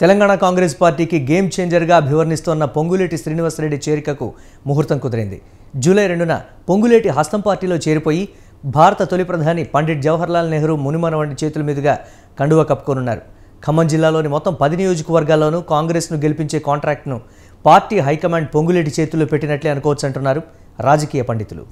తెలంగాణ కాంగ్రెస్ పార్టీకి గేమ్ చేంజర్గా అభివర్ణిస్తోన్న పొంగులేటి శ్రీనివాసరెడ్డి చేరికకు ముహూర్తం కుదిరింది జూలై రెండున పొంగులేటి హస్తం పార్టీలో చేరిపోయి భారత తొలి ప్రధాని పండిట్ జవహర్లాల్ నెహ్రూ మునిమన వంటి చేతుల మీదుగా కండువా కప్పుకోనున్నారు ఖమ్మం జిల్లాలోని మొత్తం పది నియోజకవర్గాల్లోనూ కాంగ్రెస్ను గెలిపించే కాంట్రాక్ట్ను పార్టీ హైకమాండ్ పొంగులేటి చేతుల్లో పెట్టినట్లే అనుకోవచ్చు అంటున్నారు రాజకీయ పండితులు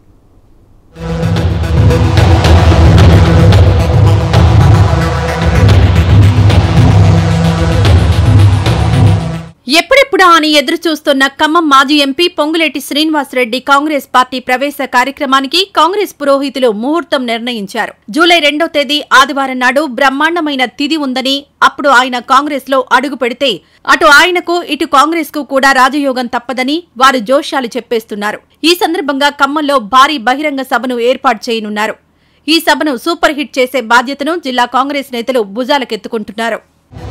ఎప్పుడెప్పుడా అని ఎదురు చూస్తున్న ఖమ్మం మాజీ ఎంపీ పొంగులేటి శ్రీనివాసరెడ్డి కాంగ్రెస్ పార్టీ ప్రవేశ కార్యక్రమానికి కాంగ్రెస్ పురోహితులు ముహూర్తం నిర్ణయించారు జూలై రెండో తేదీ ఆదివారం నాడు బ్రహ్మాండమైన తిథి ఉందని అప్పుడు ఆయన కాంగ్రెస్ లో అడుగు పెడితే అటు ఆయనకు ఇటు కాంగ్రెస్ కు కూడా రాజయోగం తప్పదని వారు జోష్యాలు చెప్పేస్తున్నారు ఈ సందర్భంగా ఖమ్మంలో భారీ బహిరంగ సభను ఏర్పాటు చేయనున్నారు ఈ సభను సూపర్ హిట్ చేసే బాధ్యతను జిల్లా కాంగ్రెస్ నేతలు భుజాలకెత్తుకుంటున్నారు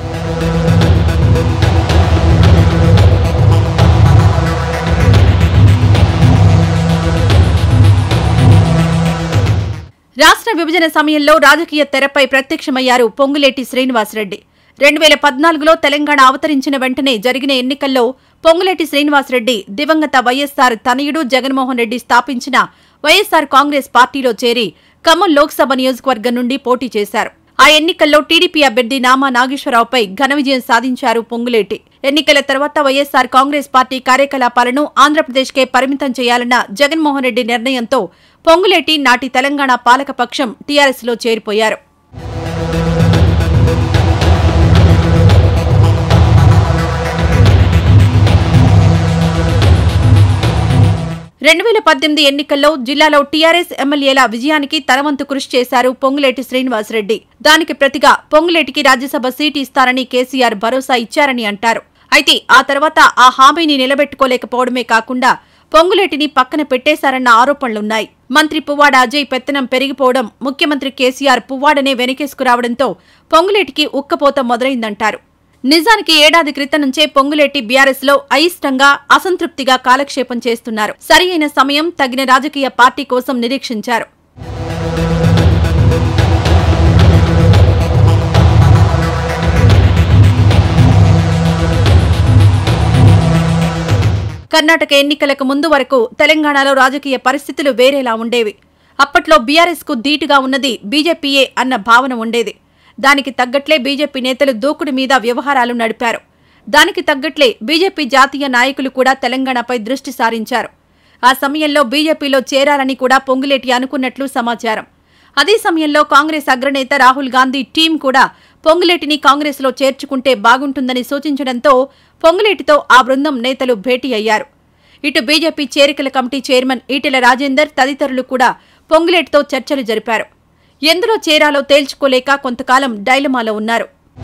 రాష్ట్ర విభజన సమయంలో రాజకీయ తెరపై ప్రత్యక్షమయ్యారు పొంగులేటి శ్రీనివాసరెడ్డి రెండు వేల పద్నాలుగులో తెలంగాణ అవతరించిన వెంటనే జరిగిన ఎన్నికల్లో పొంగులేటి శ్రీనివాసరెడ్డి దివంగత వైఎస్సార్ తనయుడు జగన్మోహన్ రెడ్డి స్థాపించిన వైఎస్సార్ కాంగ్రెస్ పార్టీలో చేరి ఖమ్మం లోక్సభ నియోజకవర్గం నుండి పోటీ చేశారు ఆ ఎన్నికల్లో టీడీపీ అభ్యర్థి నామా నాగేశ్వరరావుపై ఘన విజయం సాధించారు పొంగులేటి ఎన్నికల తర్వాత వైఎస్సార్ కాంగ్రెస్ పార్టీ కార్యకలాపాలను ఆంధ్రప్రదేశ్కే పరిమితం చేయాలన్న జగన్మోహన్ రెడ్డి నిర్ణయంతో పొంగులేటి నాటి తెలంగాణ పాలకపక్షం టీఆర్ఎస్లో చేరిపోయారు రెండు వేల పద్దెనిమిది ఎన్నికల్లో జిల్లాలో టీఆర్ఎస్ ఎమ్మెల్యేల విజయానికి తనవంతు కృషి చేశారు పొంగులేటి శ్రీనివాసరెడ్డి దానికి ప్రతిగా పొంగులేటికి రాజ్యసభ సీటు ఇస్తారని కేసీఆర్ భరోసా ఇచ్చారని అంటారు అయితే ఆ తర్వాత ఆ హామీని నిలబెట్టుకోలేకపోవడమే కాకుండా పొంగులేటిని పక్కన పెట్టేశారన్న ఆరోపణలున్నాయి మంత్రి పువ్వాడ అజయ్ పెత్తనం పెరిగిపోవడం ముఖ్యమంత్రి కేసీఆర్ పువ్వాడనే వెనకేసుకురావడంతో పొంగులేటికి ఉక్కపోత మొదలైందంటారు నిజానికి ఏడాది క్రితం నుంచే పొంగులేటి బీఆర్ఎస్ లో అయిష్టంగా అసంతృప్తిగా కాలక్షేపం చేస్తున్నారు సరి అయిన సమయం తగిన రాజకీయ పార్టీ కోసం నిరీక్షించారు కర్ణాటక ఎన్నికలకు ముందు వరకు తెలంగాణలో రాజకీయ పరిస్థితులు వేరేలా ఉండేవి అప్పట్లో బీఆర్ఎస్ కు ధీటుగా ఉన్నది బీజేపీయే అన్న భావన ఉండేది దానికి తగ్గట్లే బీజేపీ నేతలు దూకుడు మీద వ్యవహారాలు నడిపారు దానికి తగ్గట్లే బీజేపీ జాతీయ నాయకులు కూడా తెలంగాణపై దృష్టి సారించారు ఆ సమయంలో బీజేపీలో చేరాలని కూడా పొంగులేటి అనుకున్నట్లు సమాచారం అదే సమయంలో కాంగ్రెస్ అగ్రనేత రాహుల్ గాంధీ టీం కూడా పొంగులేటిని కాంగ్రెస్లో చేర్చుకుంటే బాగుంటుందని సూచించడంతో పొంగులేటితో ఆ బృందం నేతలు భేటీ అయ్యారు ఇటు బీజేపీ చేరికల కమిటీ చైర్మన్ ఈటెల రాజేందర్ తదితరులు కూడా పొంగులేటితో చర్చలు జరిపారు ఎందులో చేరాలో తేల్చుకోలేక కొంతకాలం డైలమాలో ఉన్నారు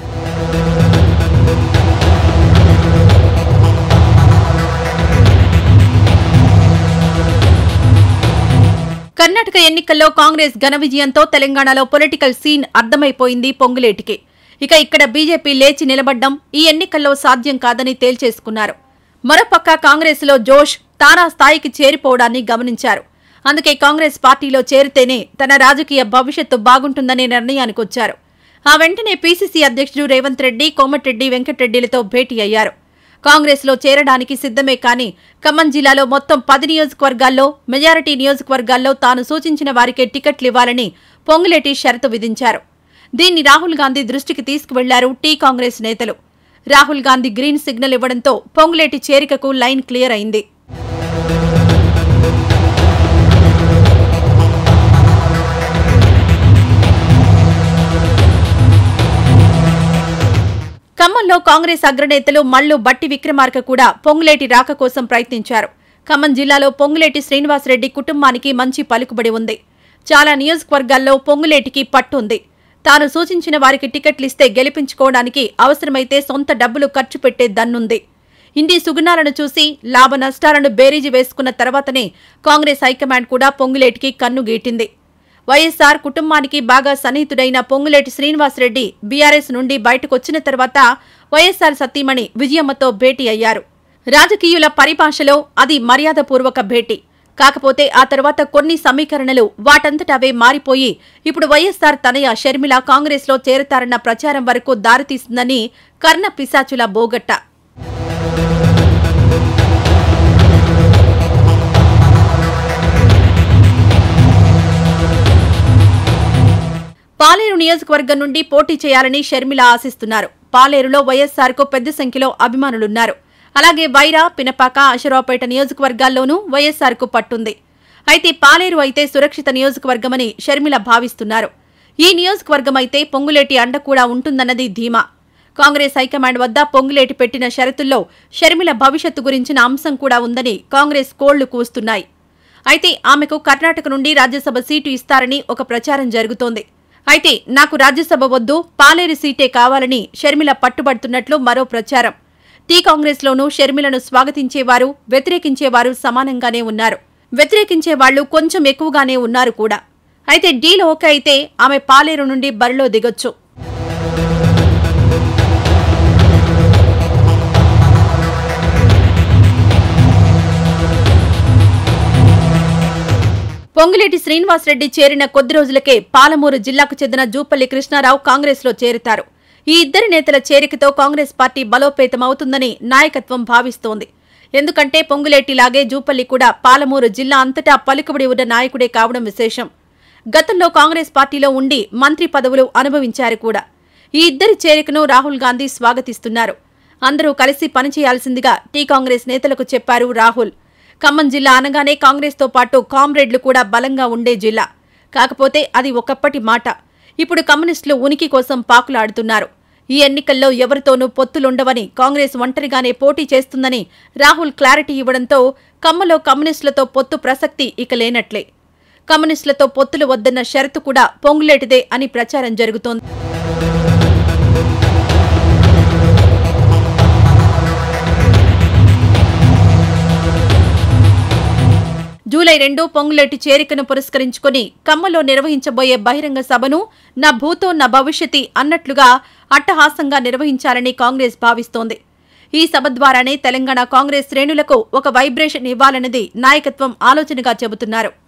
కర్ణాటక ఎన్నికల్లో కాంగ్రెస్ ఘన విజయంతో తెలంగాణలో పొలిటికల్ సీన్ అర్థమైపోయింది పొంగులేటికి ఇక ఇక్కడ బీజేపీ లేచి నిలబడ్డం ఈ ఎన్నికల్లో సాధ్యం కాదని తేల్చేసుకున్నారు మరోపక్క కాంగ్రెస్లో జోష్ తానా స్థాయికి చేరిపోవడాన్ని గమనించారు అందుకే కాంగ్రెస్ పార్టీలో చేరితేనే తన రాజకీయ భవిష్యత్తు బాగుంటుందనే నిర్ణయానికొచ్చారు ఆ వెంటనే పీసీసీ అధ్యక్షుడు రేవంత్ రెడ్డి కోమటిరెడ్డి వెంకటరెడ్డిలతో భేటీ అయ్యారు కాంగ్రెస్లో చేరడానికి సిద్ధమే కానీ ఖమ్మం జిల్లాలో మొత్తం పది నియోజకవర్గాల్లో మెజారిటీ నియోజకవర్గాల్లో తాను సూచించిన వారికే టికెట్లు ఇవ్వాలని పొంగులేటి షరతు విధించారు దీన్ని రాహుల్ గాంధీ దృష్టికి తీసుకువెళ్లారు టీ కాంగ్రెస్ నేతలు రాహుల్ గాంధీ గ్రీన్ సిగ్నల్ ఇవ్వడంతో పొంగులేటి చేరికకు లైన్ క్లియర్ అయింది ఖమ్మంలో కాంగ్రెస్ అగ్రనేతలు మల్లు బట్టి విక్రమార్క కూడా పొంగులేటి రాక కోసం ప్రయత్నించారు ఖమ్మం జిల్లాలో పొంగులేటి శ్రీనివాసరెడ్డి కుటుంబానికి మంచి పలుకుబడి ఉంది చాలా నియోజకవర్గాల్లో పొంగులేటికి పట్టు ఉంది తాను సూచించిన వారికి టికెట్లిస్తే గెలిపించుకోవడానికి అవసరమైతే సొంత డబ్బులు ఖర్చు పెట్టే దన్నుంది ఇన్ని సుగుణాలను చూసి లాభ నష్టాలను బేరీజు వేసుకున్న తర్వాతనే కాంగ్రెస్ హైకమాండ్ కూడా పొంగులేటికి కన్ను గీటింది వైఎస్సార్ కుటుంబానికి బాగా సన్నిహితుడైన పొంగులేటి శ్రీనివాసరెడ్డి బీఆర్ఎస్ నుండి బయటకొచ్చిన తర్వాత వైఎస్సార్ సతీమణి విజయమ్మతో భేటీ అయ్యారు రాజకీయుల పరిభాషలో అది మర్యాదపూర్వక భేటీ కాకపోతే ఆ తర్వాత కొన్ని సమీకరణలు వాటంతట అవే మారిపోయి ఇప్పుడు వైఎస్సార్ తనయ షర్మిల కాంగ్రెస్లో చేరతారన్న ప్రచారం వరకు దారితీస్తుందని కర్ణ పిశాచుల బోగట్ట పాలేరు నియోజకవర్గం నుండి పోటీ చేయాలని షర్మిల ఆశిస్తున్నారు పాలేరులో వైఎస్సార్కు పెద్ద సంఖ్యలో అభిమానులున్నారు అలాగే వైరా పినపాక అశరావుపేట నియోజకవర్గాల్లోనూ వైఎస్సార్కు పట్టుంది అయితే పాలేరు అయితే సురక్షిత నియోజకవర్గమని షర్మిల భావిస్తున్నారు ఈ నియోజకవర్గం అయితే పొంగులేటి అండ కూడా ఉంటుందన్నది ధీమా కాంగ్రెస్ హైకమాండ్ వద్ద పొంగులేటి పెట్టిన షరతుల్లో షర్మిల భవిష్యత్తు గురించిన అంశం కూడా ఉందని కాంగ్రెస్ కోళ్లు కూస్తున్నాయి అయితే ఆమెకు కర్ణాటక నుండి రాజ్యసభ సీటు ఇస్తారని ఒక ప్రచారం జరుగుతోంది అయితే నాకు రాజ్యసభ వద్దు పాలేరు సీటే కావాలని షర్మిల పట్టుబడుతున్నట్లు మరో ప్రచారం టీ కాంగ్రెస్లోనూ షర్మిలను స్వాగతించేవారు వ్యతిరేకించేవారు సమానంగానే ఉన్నారు వ్యతిరేకించే వాళ్లు కొంచెం ఎక్కువగానే ఉన్నారు కూడా అయితే డీల్ ఓకే అయితే ఆమె పాలేరు నుండి బరిలో దిగొచ్చు పొంగులేటి శ్రీనివాసరెడ్డి చేరిన కొద్ది రోజులకే పాలమూరు జిల్లాకు చెందిన జూపల్లి కృష్ణారావు కాంగ్రెస్లో చేరుతారు ఈ ఇద్దరి నేతల చేరికతో కాంగ్రెస్ పార్టీ బలోపేతమవుతుందని నాయకత్వం భావిస్తోంది ఎందుకంటే పొంగులేటిలాగే జూపల్లి కూడా పాలమూరు జిల్లా అంతటా పలుకుబడి ఉన్న నాయకుడే కావడం విశేషం గతంలో కాంగ్రెస్ పార్టీలో ఉండి మంత్రి పదవులు అనుభవించారు కూడా ఈ ఇద్దరి చేరికను రాహుల్ గాంధీ స్వాగతిస్తున్నారు అందరూ కలిసి పనిచేయాల్సిందిగా టీ కాంగ్రెస్ నేతలకు చెప్పారు రాహుల్ ఖమ్మం జిల్లా అనగానే కాంగ్రెస్తో పాటు కామ్రేడ్లు కూడా బలంగా ఉండే జిల్లా కాకపోతే అది ఒకప్పటి మాట ఇప్పుడు కమ్యూనిస్టులు ఉనికి కోసం పాకులాడుతున్నారు ఈ ఎన్నికల్లో ఎవరితోనూ పొత్తులుండవని కాంగ్రెస్ ఒంటరిగానే పోటీ చేస్తుందని రాహుల్ క్లారిటీ ఇవ్వడంతో ఖమ్మంలో కమ్యూనిస్టులతో పొత్తు ప్రసక్తి ఇక లేనట్లే కమ్యూనిస్టులతో పొత్తులు వద్దన్న షరతు కూడా పొంగులేటిదే అని ప్రచారం జరుగుతోంది జూలై రెండు పొంగులేటి చేరికను పురస్కరించుకుని ఖమ్మంలో నిర్వహించబోయే బహిరంగ సభను నా భూతో నా భవిష్యతి అన్నట్లుగా అట్టహాసంగా నిర్వహించాలని కాంగ్రెస్ భావిస్తోంది ఈ సభ ద్వారానే తెలంగాణ కాంగ్రెస్ శ్రేణులకు ఒక వైబ్రేషన్ ఇవ్వాలన్నది నాయకత్వం ఆలోచనగా చెబుతున్నారు